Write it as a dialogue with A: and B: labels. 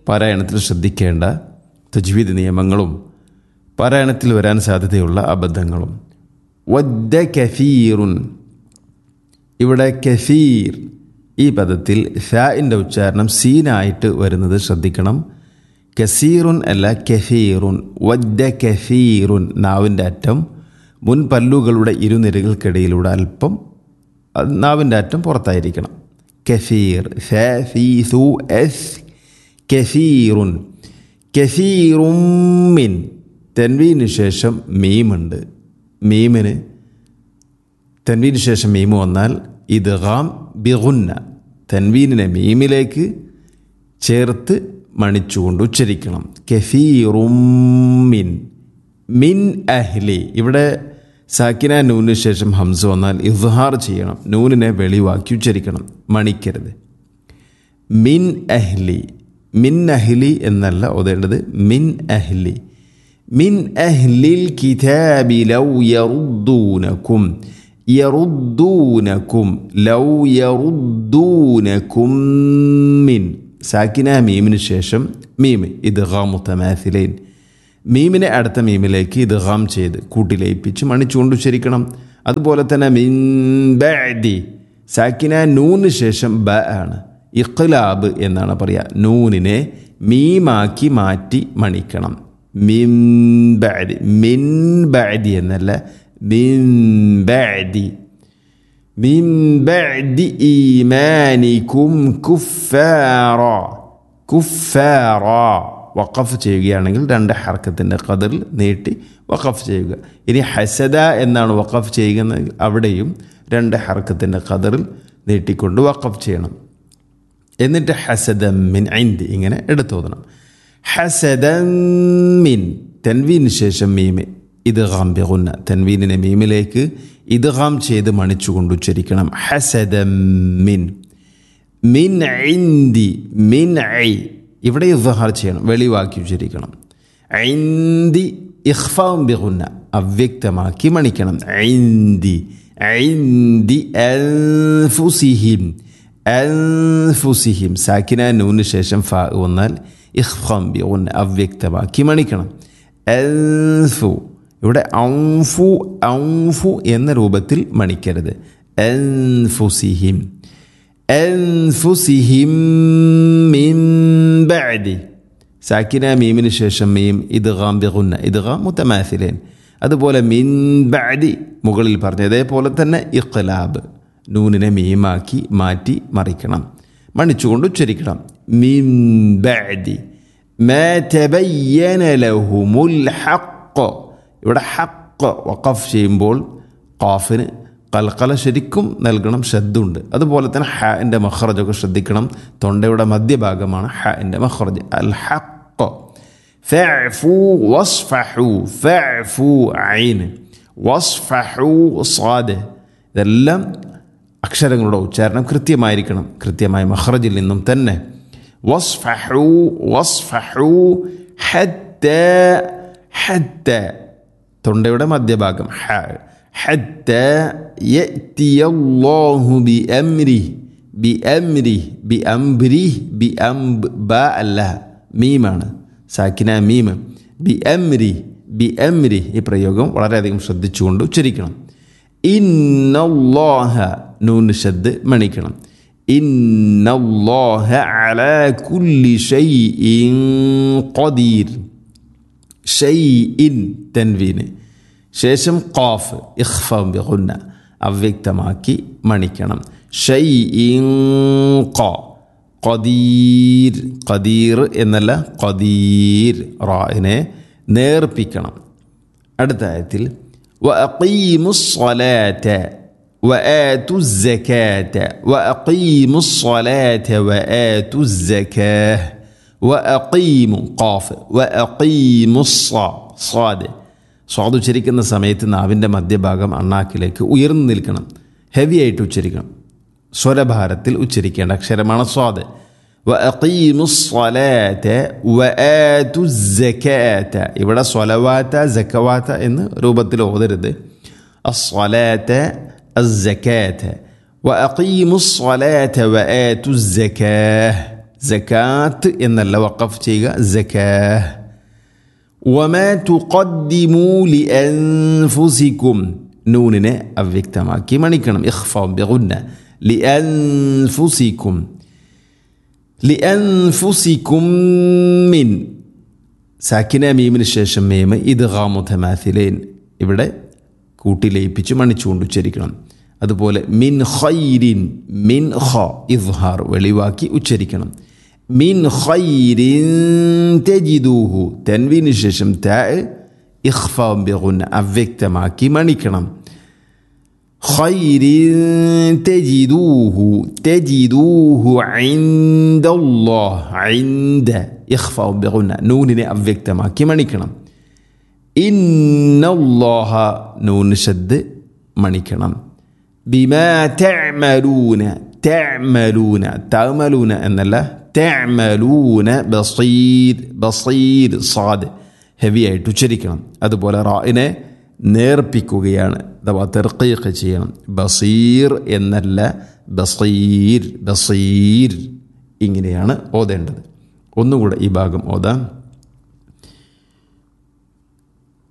A: പാരായണത്തിൽ ശ്രദ്ധിക്കേണ്ട തജ്വീദ് നിയമങ്ങളും പാരായണത്തിൽ വരാൻ സാധ്യതയുള്ള അബദ്ധങ്ങളും വദ്ദ കഫീറുൻ ഇവിടെ കഫീർ ഈ പദത്തിൽ ഫാഇൻ്റെ ഉച്ചാരണം സീനായിട്ട് വരുന്നത് ശ്രദ്ധിക്കണം കസീറുൻ അല്ല കഫീറുൻ വദ്ദ കഫീറുൻ നാവിൻ്റെ അറ്റം മുൻ പല്ലുകളുടെ ഇരുനിരകൾക്കിടയിലൂടെ അല്പം അത് നാവിൻ്റെ അറ്റം പുറത്തായിരിക്കണം കഫീർ ഫ ഫീ സു എസ് കഫീറുൻ കഫീറുമിൻ തെൻവീന് ശേഷം മീമുണ്ട് മീമിന് തൻവീന് ശേഷം മീമ് വന്നാൽ ഇദ്ഗാം ബിഗുന്ന തൻവീനിനെ മീമിലേക്ക് ചേർത്ത് മണിച്ചുകൊണ്ട് ഉച്ചരിക്കണം കെഫീറുമിൻ മിൻ അഹ്ലി ഇവിടെ സാക്കിന നൂനിന് ശേഷം ഹംസ വന്നാൽ ഇദ്ഹാർ ചെയ്യണം നൂനിനെ വെളിവാക്കി ഉച്ചരിക്കണം മണിക്കരുത് മിൻ അഹ്ലി മിൻ അഹ്ലി എന്നല്ല ഓതേണ്ടത് മിൻ അഹ്ലി മിൻ അഹ്ലിൽ കിതാബി ലൗ യറുദ്ദൂനക്കും യറുദ്ദൂനക്കും ലൗ യറുദ്ദൂനക്കും മിൻ സാക്കിന മീമിന് ശേഷം മീം ഇദ്ഗാമു തമാസിലൈൻ മീമിനെ അടുത്ത മീമിലേക്ക് ഇദ്ഗാം ചെയ്ത് കൂട്ടിലയിപ്പിച്ച് മണിച്ചുകൊണ്ട് ഉച്ചരിക്കണം അതുപോലെ തന്നെ മിൻ ബഅദി സാക്കിന നൂന് ശേഷം ബ ആണ് ഇഖ്ലാബ് എന്നാണ് പറയുക നൂനിനെ മീമാക്കി മാറ്റി മണിക്കണം മിൻ ബഅദി മിൻ ബഅദി എന്നല്ല മിൻ ബഅദി മിൻ ബഅദി ഈമാനിക്കും കുഫാറ കുഫാറ വഖഫ് ചെയ്യുകയാണെങ്കിൽ രണ്ട് ഹർക്കത്തിൻ്റെ കതിറിൽ നീട്ടി വഖഫ് ചെയ്യുക ഇനി ഹസദ എന്നാണ് വഖഫ് ചെയ്യുന്നതെങ്കിൽ അവിടെയും രണ്ട് ഹർക്കത്തിൻ്റെ കതിറിൽ നീട്ടിക്കൊണ്ട് വഖഫ് ചെയ്യണം എന്നിട്ട് ഹസദമ്മിൻ ഐന്തി ഇങ്ങനെ എടുത്തോതണം ഹസദമ്മിൻ തൻവീന് ശേഷം മീമ് ഇത് ഗാംബിഗുന്ന തൻവീനിനെ മീമിലേക്ക് ഇത് ഗാം ചെയ്ത് മണിച്ചുകൊണ്ട് ഉച്ചരിക്കണം ഹസദമ്മിൻ മിൻ ഐന്തി മിൻ ഐ ഇവിടെ ഇദ്ഹാർ ചെയ്യണം വെളിവാക്കി ഉച്ചരിക്കണം ഐന്തി ഇഖ്ഫാം ബിഗുന്ന അവ്യക്തമാക്കി മണിക്കണം ഐന്തി ഐന്തി അൻഫുസിഹിം അൻഫുസിഹിം സാക്കിന നൂന് ശേഷം ഫ വന്നാൽ ഇഖ്ഫാം ബിഗുന്ന അവ്യക്തമാക്കി മണിക്കണം അൻഫു ഇവിടെ ഔഫു ഔഫു എന്ന രൂപത്തിൽ മണിക്കരുത് അൻഫുസിഹിം അൻഫുസിഹിം മിൻ ബഅദി സാക്കിന മീമിന് ശേഷം മീം ഇദ്ഗാം ബിഗുന്ന ഇദ്ഗാം മുത്തമാസിലേൻ അതുപോലെ മിൻ ബഅദി മുകളിൽ പറഞ്ഞ അതേപോലെ തന്നെ ഇഖ്ലാബ് നൂനിനെ മീമാക്കി മാറ്റി മറിക്കണം മണിച്ചുകൊണ്ട് ഉച്ചരിക്കണം മിൻ ബഅദി മാ തബയ്യന ലഹുമുൽ ഹഖ് ഇവിടെ ഹഖ് വഖഫ് ചെയ്യുമ്പോൾ ഖാഫിന് കൽക്കല ശരിക്കും നൽകണം ശ്രദ്ധുണ്ട് അതുപോലെ തന്നെ ഹാൻ്റെ മഹ്റജൊക്കെ ശ്രദ്ധിക്കണം തൊണ്ടയുടെ മധ്യഭാഗമാണ് ഹാൻ്റെ മഹ്റജ് അൽ ഹഖ് ഫഅഫു വസ്ഫഹു ഫഅഫു ഐൻ വസ്ഫഹു സാദ് ഇതെല്ലാം അക്ഷരങ്ങളുടെ ഉച്ചാരണം കൃത്യമായിരിക്കണം കൃത്യമായ മഹ്റജിൽ നിന്നും തന്നെ വസ്ഫഹു വസ്ഫഹു ഹത്ത ഹത്ത തൊണ്ടയുടെ മധ്യഭാഗം ഹ حتى يأتي الله بأمره بأمره بأمره بأمب باء الله മീമാണ് സാക്കിന മീം ബി അംരി ബി അംരി ഈ പ്രയോഗം വളരെയധികം ശ്രദ്ധിച്ചുകൊണ്ട് ഉച്ചരിക്കണം ഇന്നല്ലാഹ നൂന് ശബ്ദ് മണിക്കണം ഇന്നല്ലാഹ അലാ കുല്ലി ഷൈഇൻ ഖദീർ ഷൈഇൻ തൻവീന് ശേഷം ഖാഫ് ഇഖ്ഫം ബിഗുന്ന അവ്യക്തമാക്കി മണിക്കണം ഷൈ ഖ ഖദീർ ഖദീർ എന്നല്ല ഖദീർ റായിനെ നേർപ്പിക്കണം അടുത്ത ആയത്തിൽ وأقيموا الصلاة وآتوا الزكاة وأقيموا الصلاة وآتوا الزكاة وأقيموا قاف وأقيموا الصاد സ്വാദ് ഉച്ചരിക്കുന്ന സമയത്ത് നാവിൻ്റെ മധ്യഭാഗം അണ്ണാക്കിലേക്ക് ഉയർന്നു നിൽക്കണം ഹെവി ആയിട്ട് ഉച്ചരിക്കണം സ്വരഭാരത്തിൽ ഉച്ചരിക്കേണ്ട അക്ഷരമാണ് സ്വാദ് ഇവിടെ സ്വലവാത്ത ജക്കവാത്ത എന്ന് രൂപത്തിൽ ഓതരുത് അസ്വലാത്ത അസ്സക്കാത്ത وأقيموا الصلاة وآتوا الزكاة ജക്കാത്ത് എന്നല്ല വഖഫ് ചെയ്യുക ജക്കാ وما تقدموا لأنفسكم നൂനിനെ അവ്യക്തമാക്കി മണിക്കണം ഇഖ്ഫാം ബിഗുന്ന ലിഅൻഫുസിക്കും ലിഅൻഫുസിക്കും മിൻ സാക്കിന മീമിന് ശേഷം മീമ് ഇത് ഹാമുഥമാഥിലേൻ ഇവിടെ കൂട്ടിലയിപ്പിച്ച് മണിച്ചുകൊണ്ട് ഉച്ചരിക്കണം അതുപോലെ മിൻ ഖൈരിൻ മിൻ ഖ ഇദ്ഹാർ വെളിവാക്കി ഉച്ചരിക്കണം മിൻ ഖൈരിൻ തജിദൂഹു തൻവീന് ശേഷം താ ഇഖ്ഫാം ബിഗുന്ന അവ്യക്തമാക്കി മണിക്കണം خير تجدوه تجدوه عند الله عند إخفاء بغنى نونني അവ്യക്തമാക്കി മണിക്കണം إن الله نون شد മണിക്കണം بما تعملون تعملون تعملون എന്നല്ല تعملون بصير بصير صاد ഹെവി ആയിട്ട് ഉച്ചരിക്കണം അതുപോലെ റായിനെ നേർപ്പിക്കുകയാണ് അഥവാ തെർക്കീഖ് ചെയ്യണം ബസീർ എന്നല്ല ബസീർ ബസീർ ഇങ്ങനെയാണ് ഓതേണ്ടത് ഒന്നുകൂടെ ഈ ഭാഗം ഓതാം